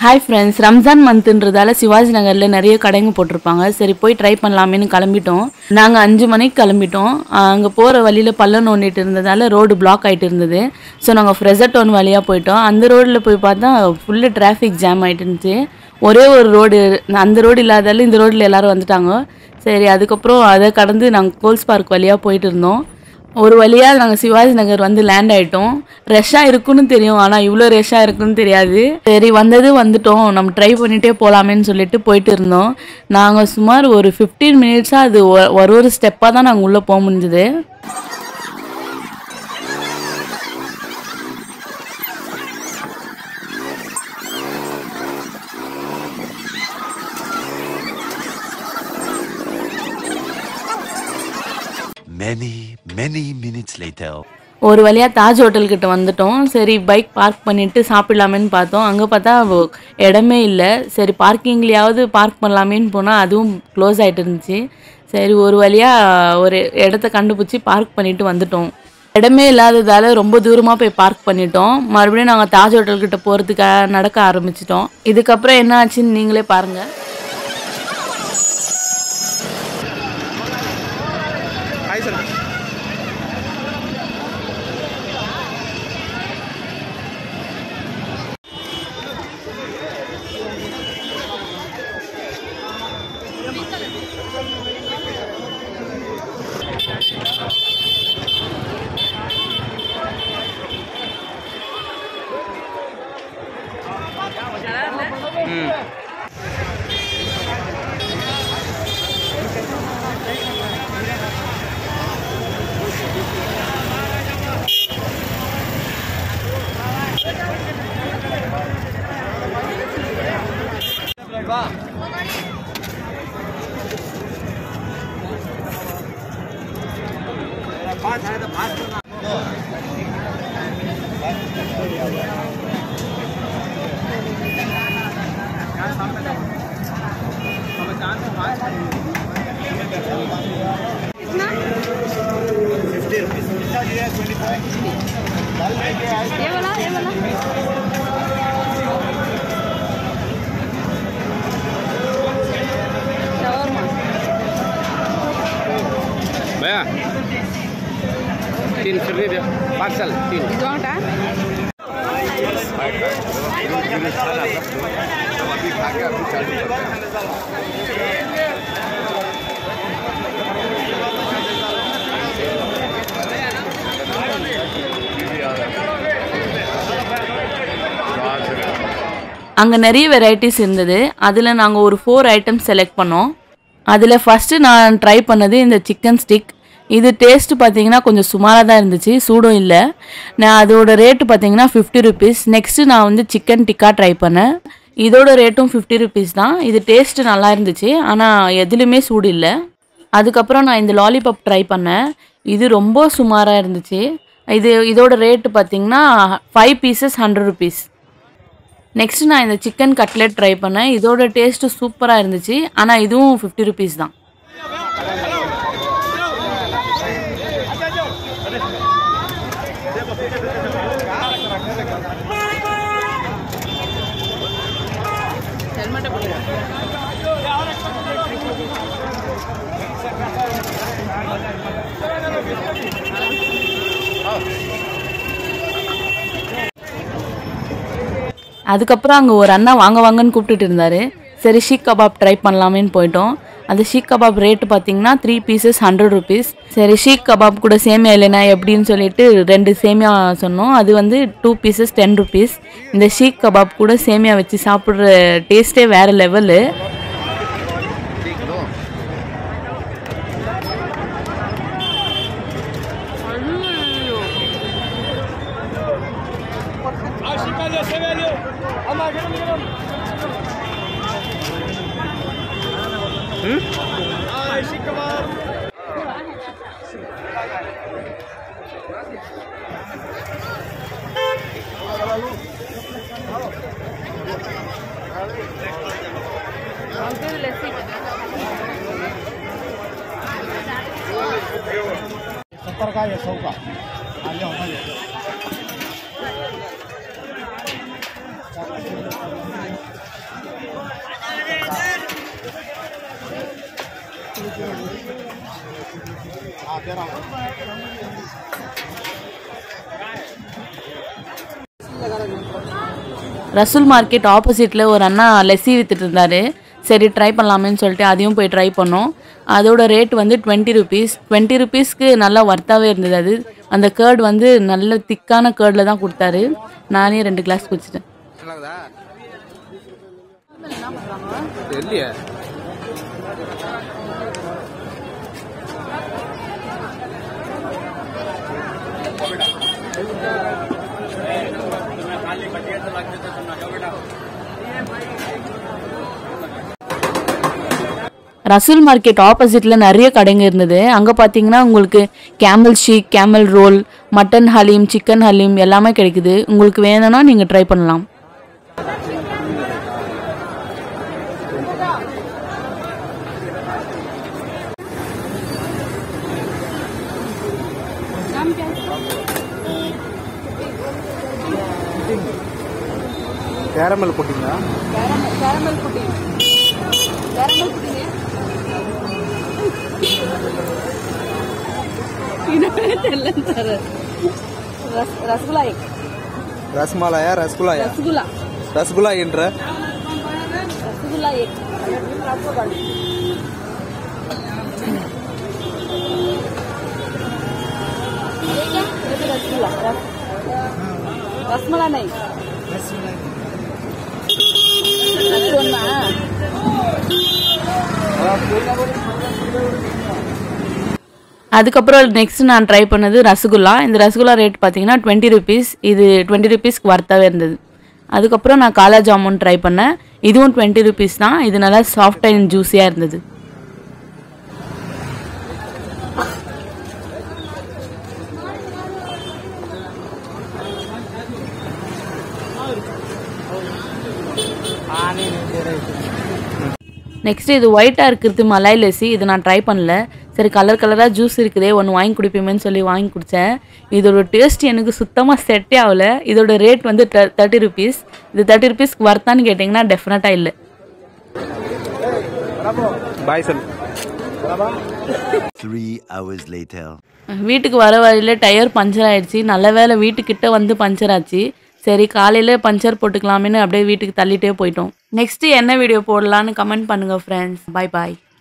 Hi friends Ramzan மந்த்ன்றதால சிவாஜி நகரில் நிறைய கடைங்க போட்டிருப்பாங்க சரி போய் ட்ரை பண்ணலாமேன்னு கிளம்பிட்டோம் நாங்கள் அஞ்சு மணிக்கு கிளம்பிட்டோம் அங்கே போகிற வழியில் பள்ளம் நோண்டிட்டு இருந்ததால ரோடு பிளாக் ஆகிட்டு இருந்தது ஸோ நாங்கள் ஃப்ரெசட்டோன் வழியாக போயிட்டோம் அந்த ரோட்டில் போய் பார்த்தா ஃபுல்லு டிராஃபிக் ஜாம் ஆகிட்டு இருந்துச்சு ஒரே ஒரு ரோடு அந்த ரோடு இல்லாதால இந்த ரோட்டில் எல்லாரும் வந்துட்டாங்க சரி அதுக்கப்புறம் அதை கடந்து நாங்கள் கோல்ஸ் பார்க் வழியாக போயிட்டு இருந்தோம் ஒரு வழியாக நாங்கள் சிவாஜி நகர் வந்து லேண்ட் ஆயிட்டோம் ரஷ்ஷாக இருக்குன்னு தெரியும் ஆனால் இவ்வளோ ரஷ்ஷாக இருக்குன்னு தெரியாது சரி வந்தது வந்துட்டோம் நம்ம ட்ரை பண்ணிகிட்டே போகலாமேன்னு சொல்லிட்டு போயிட்டு இருந்தோம் நாங்கள் சுமார் ஒரு ஃபிஃப்டீன் மினிட்ஸாக அது ஒ- ஒரு ஒரு ஸ்டெப்பாக தான் நாங்கள் உள்ளே போக முடிஞ்சுது Many, many minutes later. ஒரு வழியாக தாஜ் ஹோட்டல் கிட்ட வந்துட்டோம் சரி பைக் பார்க் பண்ணிட்டு சாப்பிடலாமேன்னு பார்த்தோம் அங்கே பார்த்தா வ- இடமே இல்லை சரி பார்க்கிங்லேயாவது பார்க் பண்ணலாமேன்னு போனால் அதுவும் க்ளோஸ் ஆகிட்டு இருந்துச்சு சரி ஒரு வழியாக ஒரு இடத்த கண்டுபிடிச்சி பார்க் பண்ணிட்டு வந்துட்டோம் இடமே இல்லாததால ரொம்ப தூரமாக போய் பார்க் பண்ணிட்டோம் மறுபடியும் நாங்கள் தாஜ் ஹோட்டல் கிட்ட போகிறதுக்காக நடக்க ஆரம்பிச்சிட்டோம் இதுக்கப்புறம் என்ன ஆச்சுன்னு நீங்களே பாருங்கள் भैया तीन फिरनी दे पार्सल तीन அங்கே நிறைய வெரைட்டிஸ் இருந்தது அதில் நாங்கள் ஒரு ஃபோர் ஐட்டம்ஸ் செலக்ட் பண்ணோம் அதில் ஃபஸ்ட்டு நான் ட்ரை பண்ணது இந்த சிக்கன் ஸ்டிக் இது டேஸ்ட்டு பார்த்தீங்கன்னா கொஞ்சம் சுமாராக தான் இருந்துச்சு சூடும் இல்லை நான் அதோட ரேட்டு பார்த்தீங்கன்னா ஃபிஃப்டி ருபீஸ் நெக்ஸ்ட்டு நான் வந்து சிக்கன் டிக்கா ட்ரை பண்ணேன் இதோட ரேட்டும் ஃபிஃப்டி ருபீஸ் தான் இது டேஸ்ட்டு நல்லா இருந்துச்சு ஆனால் எதுலேயுமே சூடு இல்லை அதுக்கப்புறம் நான் இந்த லாலிபாப் ட்ரை பண்ணேன் இது ரொம்ப சுமாராக இருந்துச்சு இது இதோட ரேட்டு பார்த்தீங்கன்னா five pieces hundred rupees next நான் இந்த சிக்கன் கட்லெட் ட்ரை பண்ணேன் இதோட டேஸ்ட்டு சூப்பராக இருந்துச்சு ஆனால் இதுவும் ஃபிஃப்டி ருபீஸ் தான் அதுக்கப்புறம் அங்கே ஒரு அண்ணா வாங்க வாங்கன்னு கூப்பிட்டுட்டு இருந்தாரு சரி ஷீக் கபாப் ட்ரை பண்ணலாமேன்னு போயிட்டோம் அந்த ஷீக் கபாப் ரேட்டு பார்த்தீங்கன்னா த்ரீ பீசஸ் ஹண்ட்ரட் ருபீஸ் சரி ஷீக் கபாப் கூட சேமியா இல்லைனா எப்படின்னு சொல்லிட்டு ரெண்டு சேமியா சொன்னோம் அது வந்து டூ பீசஸ் டென் ருபீஸ் இந்த ஷீக் கபாப் கூட சேமியா வச்சு சாப்பிட்ற டேஸ்ட்டே வேறு லெவலு सत्तर का या सौ का आगे होना ये 啊，别让我。 ரசூல் மார்க்கெட் ஆப்போசிட்டில் ஒரு அண்ணா லெஸ்ஸி வித்துட்டு இருந்தாரு சரி ட்ரை பண்ணலாமேன்னு சொல்லிட்டு அதையும் போய் ட்ரை பண்ணோம் அதோட ரேட் வந்து டுவெண்ட்டி ருபீஸ் டுவெண்ட்டி ருபீஸ்க்கு நல்லா ஒர்த்தாகவே இருந்தது அது அந்த கேர்ட் வந்து நல்ல திக்கான கேர்டில் தான் கொடுத்தாரு நானே ரெண்டு கிளாஸ் குடிச்சிட்டேன் நல்லாக்குதா தெரியலையே ரசூல் மார்க்கெட் ஆப்போசிட்டில் நிறைய கடைங்க இருந்தது அங்கே பார்த்தீங்கன்னா உங்களுக்கு camel seekh camel roll mutton haleem chicken haleem எல்லாமே கிடைக்குது உங்களுக்கு வேணும்னா நீங்கள் ட்ரை பண்ணலாம் கேரமல் போட்டிங்களா ரஸ்மலாயா ரசகுல்லாயா ரசகுல்லா ரசகுல்லா என்ற ரசகுல்லா எக் रसमलाई नहीं அதுக்கப்புறம் நெக்ஸ்ட் நான் ட்ரை பண்ணது ரசகுல்லா இந்த ரசகுல்லா ரேட் பார்த்தீங்கன்னா டுவெண்ட்டி ருபீஸ் இது டுவெண்ட்டி ருபீஸ்க்கு ஒர்த்தாகவே இருந்தது அதுக்கப்புறம் நான் காலா ஜாமுன் ட்ரை பண்ணேன் இதுவும் டுவெண்ட்டி ருபீஸ் தான் இது நல்லா சாஃப்ட் அண்ட் ஜூஸியாக இருந்தது நெக்ஸ்ட் இது ஒயிட்டாக இருக்கிறது மலாய் லஸ்ஸி இது நான் ட்ரை பண்ணல சரி கலர் கலராக ஜூஸ் இருக்குதே ஒன்று வாங்கி குடிப்போமேன்னு சொல்லி வாங்கி குடித்தேன் இதோட டேஸ்ட் எனக்கு சுத்தமாக செட்டே ஆகல இதோட ரேட் வந்து தேர்ட்டி ருபீஸ் இது தேர்ட்டி ருபீஸ்க்கு வர்த்தான்னு கேட்டிங்கன்னா டெஃபினட்டாக இல்லை பாய் சொல் Three hours later. வீட்டுக்கு வர வழியில் டயர் பஞ்சர் ஆயிடுச்சு நல்ல வேளை வீட்டுக்கிட்ட வந்து பஞ்சர் ஆச்சு சரி காலையில் பஞ்சர் போட்டுக்கலாமேன்னு அப்படியே வீட்டுக்கு தள்ளிட்டே போயிட்டோம் நெக்ஸ்ட் என்ன வீடியோ போடலான்னு கமெண்ட் பண்ணுங்கள் ஃப்ரெண்ட்ஸ் பை பாய்